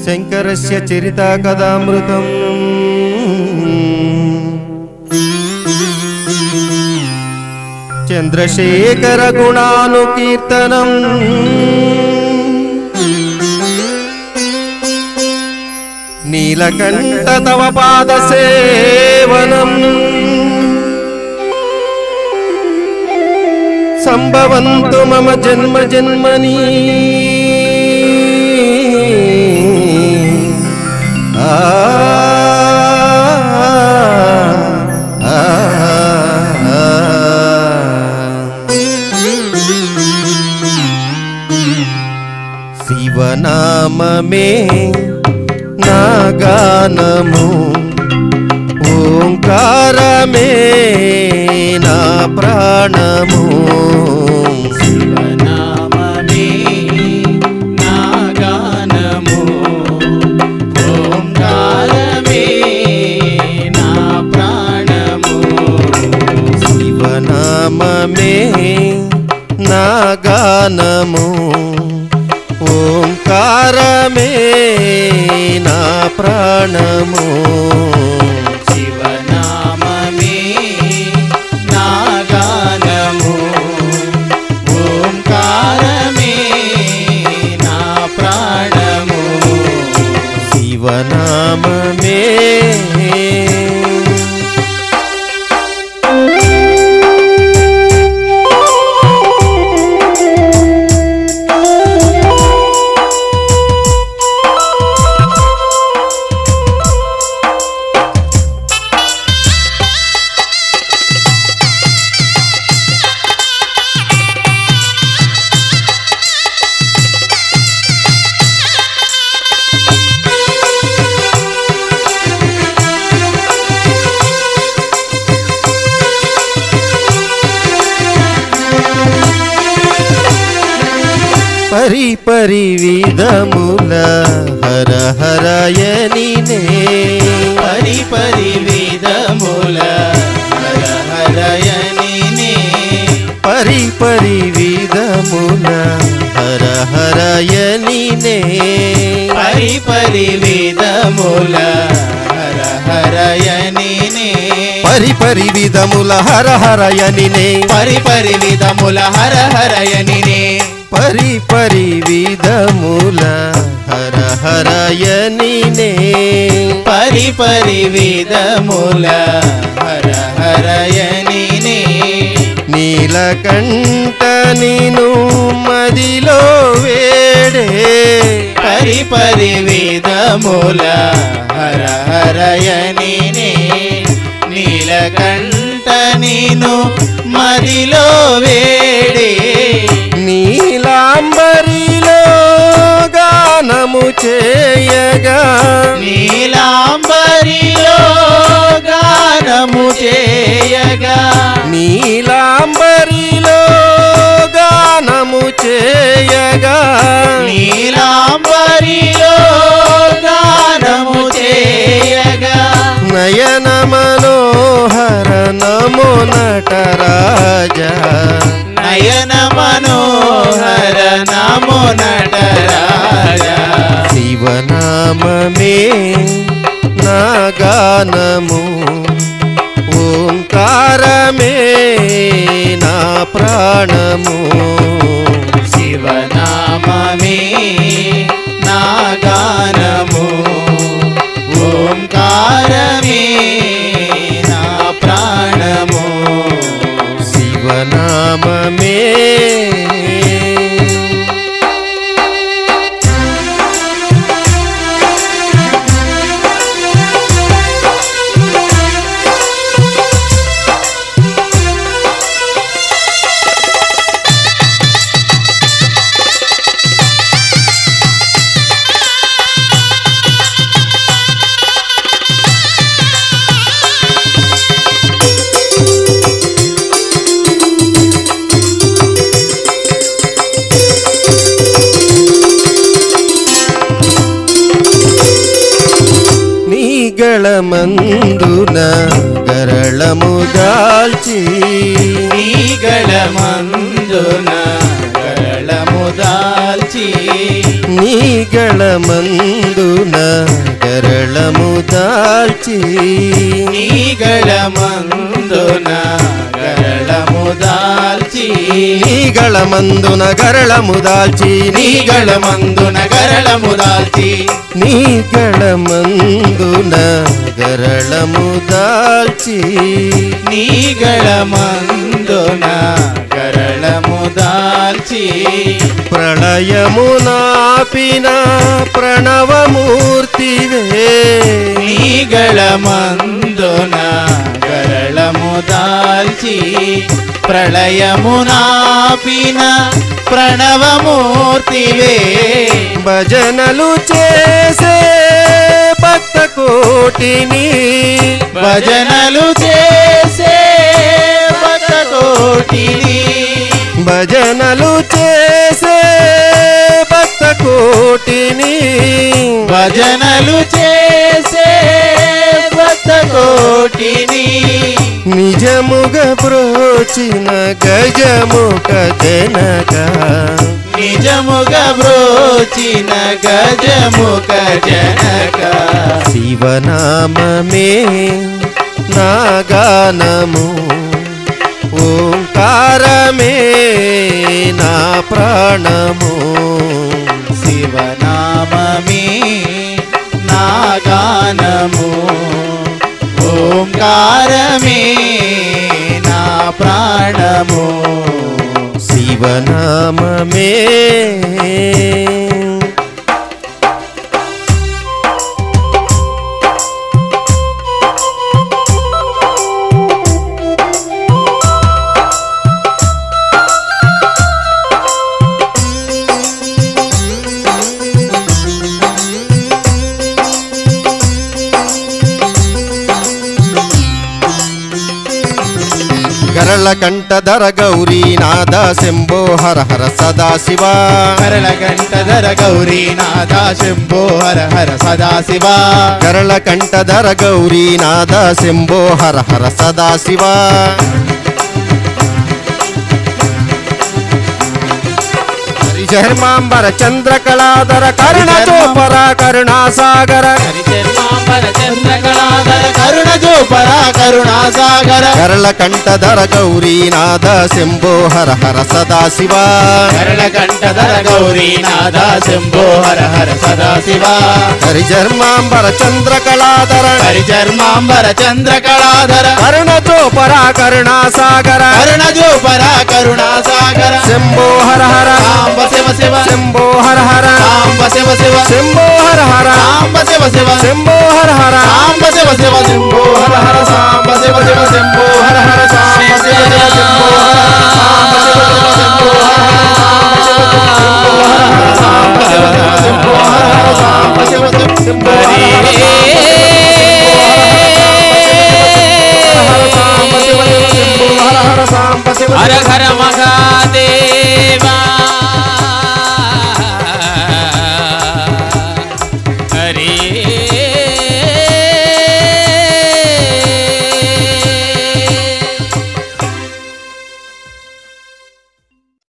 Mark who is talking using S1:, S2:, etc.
S1: శంకరస్య చరిత కథామృతం చంద్రశేఖర గుణానుకీర్తనం నీలకంఠ తవ పాద సేవనం సంభవంతు మమ జన్మ జన్మని ఆ ఆ, శివనామమే నా గానము ఓంకారమే నా ప్రాణము
S2: శివనామమే నా గానము ఓంకారమే నా ప్రాణము
S1: శివనామమే నా గానము ఓంకారమే నా ప్రాణము
S2: శివనామమే నా గానము ఓంకారమే నా ప్రాణము
S1: శివనామమే పరి పరి విధముల హర హరయనినే
S2: పరి పరి విధముల హర హరయనినే
S1: పరి పరి విధముల హర హరయనినే
S2: పరి పరి విధముల హర హరయనినే
S1: పరి పరి విధముల హర హరయనినే
S2: పరి పరి విధముల హర హరయనినే
S1: పరి పరి విధముల హర హరయనినే
S2: పరి పరి విధముల హర హరయనినే
S1: నీలకంఠ నిను మదిలో వేడే
S2: పరి పరి విధముల హర హరయనినే నీలకంఠ నీను మదిలో వేడే
S1: నీలాంబరిలో గానము చేయగా
S2: నీలాంబరిలో గానము చేయగా
S1: నీలాంబరిలో గానము చేయగా
S2: నీలాంబరిలో గానము చేయగా
S1: నయన మనోహర నమో నటరాజా
S2: నయన మనోహర నమో నటరాజా
S1: శివనామమే నా గానము ఓంకారమే నా ప్రాణము
S2: శివనామమే నా గానము ఓంకారమే నా ప్రాణము
S1: శివనామమే నీగళమందున గరళము దాల్చి
S2: నీగళ మందున గరళము దాల్చి
S1: నీగళ మందున గరళము దాల్చి
S2: నీగళ మందున గరళము దాల్చి
S1: నీగళ మందున గరళము దాల్చి
S2: నీగళ మందున గరళము దాల్చి
S1: నీగళ మందున గరళము దాల్చి
S2: నీగళ మందున గరళము దాల్చి
S1: ప్రళయము నాపిన ప్రణవమూర్తివే
S2: నీగళ మందున గరళము దాల్చి ప్రళయమునాపిన ప్రణవమూర్తివే
S1: భజనలు చేసే భక్త కోటిని
S2: భజనలు చేసే భక్త కోటిని
S1: భజనలు చేసే భక్త కోటిని
S2: భజనలు చేసే భక్త కోటిని
S1: నిజముగ బ్రోచిన గజముఖ జనక
S2: నిజముగా బ్రోచిన గజముఖ జనక
S1: శివనామమే నాగానము ఓంకారమే నా ప్రాణము
S2: శివనామమే నా గానము ఓంకారమే నా ప్రాణము
S1: శివనామమే గరళ కంఠధర గౌరీ నాద శంభో హర హర సదా శివ
S2: కరళ గంటధర గౌరీ నాథ శంభో హర హర సదాశివ
S1: గరళ కంఠధర గౌరీ నాద శంభో హర హర సదా శివ హరిచర్మాంబర చంద్రకళాధర కరుణ చోపర కరుణాసాగర
S2: హరిచర్మాంబర చంద్రకళాధర కరుణ జోపర కరుణా సాగర
S1: గరళ కంఠధర గౌరీ నాద శంభో హర హర సదా శివ
S2: కరళ కంఠధర గౌరీ నాథ శంభో హర హర సదాశివ
S1: హరిచర్మాంబర చంద్రకళాధర
S2: హరిచర్మాంబర చంద్రకళాధర
S1: కరుణ చోపర కరుణాసాగర
S2: కరుణ జోపర కరుణా సాగర
S1: శంభో హర హర
S2: సాంబ శివ శివ
S1: శంభో హర హర
S2: సాంబ శివ శివ
S1: శంభో హర హర
S2: సాంబ శివ శివ
S1: శంభో హర హర
S2: సాంబ శివ శివ శంభో హర హర సాంబ శివ శివ శంభో హర హర సాంబ శివ శివ శంభో హర హర సాంబ శివ శివ శంభో హర హర